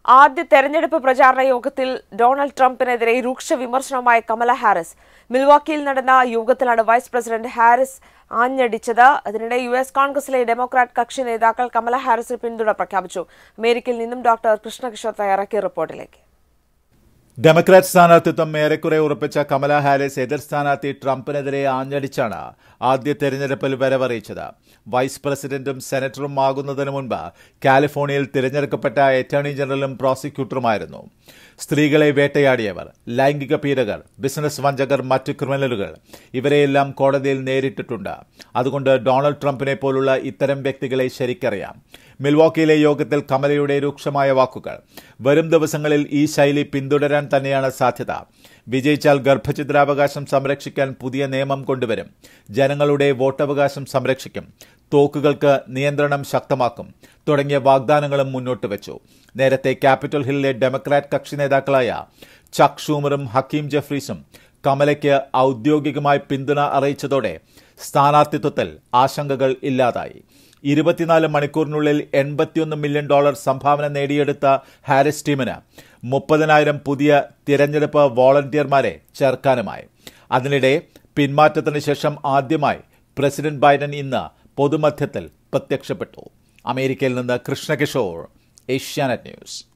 ആദ്യ തെരഞ്ഞെടുപ്പ് പ്രചാരണ യോഗത്തിൽ ഡൊണാൾഡ് ട്രംപിനെതിരെ രൂക്ഷ വിമർശനവുമായി കമല ഹാരിസ് മിൽവാക്കിയിൽ നടന്ന യോഗത്തിലാണ് വൈസ് പ്രസിഡന്റ് ഹാരിസ് ആഞ്ഞടിച്ചത് അതിനിടെ യു എസ് കോൺഗ്രസിലെ ഡെമോക്രാറ്റ് കക്ഷി നേതാക്കൾ കമല ഹാരിസിന് പിന്തുണ പ്രഖ്യാപിച്ചു അമേരിക്കയിൽ നിന്നും ഡോക്ടർ കൃഷ്ണകിഷോർ തയ്യാറാക്കിയ റിപ്പോർട്ടിലേക്ക് ഡെമോക്രാറ്റ് സ്ഥാനാർത്ഥിത്വം ഏറെക്കുറെ ഉറപ്പിച്ച കമല ഹാരിസ് എതിർ സ്ഥാനാർത്ഥി ട്രംപിനെതിരെ ആഞ്ഞടിച്ചാണ് ആദ്യ തെരഞ്ഞെടുപ്പിൽ വരവറിയിച്ചത് വൈസ് പ്രസിഡന്റും സെനറ്ററും ആകുന്നതിന് മുൻപ് കാലിഫോർണിയയിൽ തിരഞ്ഞെടുക്കപ്പെട്ട അറ്റോർണി ജനറലും പ്രോസിക്യൂട്ടറുമായിരുന്നു സ്ത്രീകളെ വേട്ടയാടിയവർ ലൈംഗിക പീഡകർ ബിസിനസ് വഞ്ചകർ മറ്റു ക്രിമിനലുകൾ ഇവരെയെല്ലാം കോടതിയിൽ നേരിട്ടിട്ടുണ്ട് അതുകൊണ്ട് ഡൊണാൾഡ് ട്രംപിനെ പോലുള്ള ഇത്തരം വ്യക്തികളെ ശരിക്കറിയാം മിൽവാക്കിയിലെ യോഗത്തിൽ കമലയുടെ രൂക്ഷമായ വാക്കുകൾ വരും ദിവസങ്ങളിൽ ഈ ശൈലി പിന്തുടരാൻ തന്നെയാണ് സാധ്യത വിജയിച്ചാൽ ഗർഭചിത്രാവകാശം സംരക്ഷിക്കാൻ പുതിയ നിയമം കൊണ്ടുവരും ജനങ്ങളുടെ വോട്ടവകാശം സംരക്ഷിക്കും തോക്കുകൾക്ക് നിയന്ത്രണം ശക്തമാക്കും തുടങ്ങിയ വാഗ്ദാനങ്ങളും മുന്നോട്ട് വെച്ചു നേരത്തെ ക്യാപിറ്റൽ ഹില്ലിലെ ഡെമോക്രാറ്റ് കക്ഷി നേതാക്കളായ ചക് ഷൂമറും ഹക്കീം ജെഫ്രീസും കമലയ്ക്ക് ഔദ്യോഗികമായി പിന്തുണ അറിയിച്ചതോടെ സ്ഥാനാർത്ഥിത്വത്തിൽ ആശങ്കകൾ ഇല്ലാതായി ഇരുപത്തിനാല് മണിക്കൂറിനുള്ളിൽ എൺപത്തിയൊന്ന് മില്യൺ ഡോളർ സംഭാവന നേടിയെടുത്ത ഹാരിസ് ടീമിന് മുപ്പതിനായിരം പുതിയ തിരഞ്ഞെടുപ്പ് വോളണ്ടിയർമാരെ ചേർക്കാനുമായി അതിനിടെ പിന്മാറ്റത്തിന് ശേഷം ആദ്യമായി പ്രസിഡന്റ് ബൈഡൻ ഇന്ന് പൊതുമധ്യത്തിൽ പ്രത്യക്ഷപ്പെട്ടു അമേരിക്കയിൽ നിന്ന് കൃഷ്ണകിഷോർ ഏഷ്യാനെറ്റ് ന്യൂസ്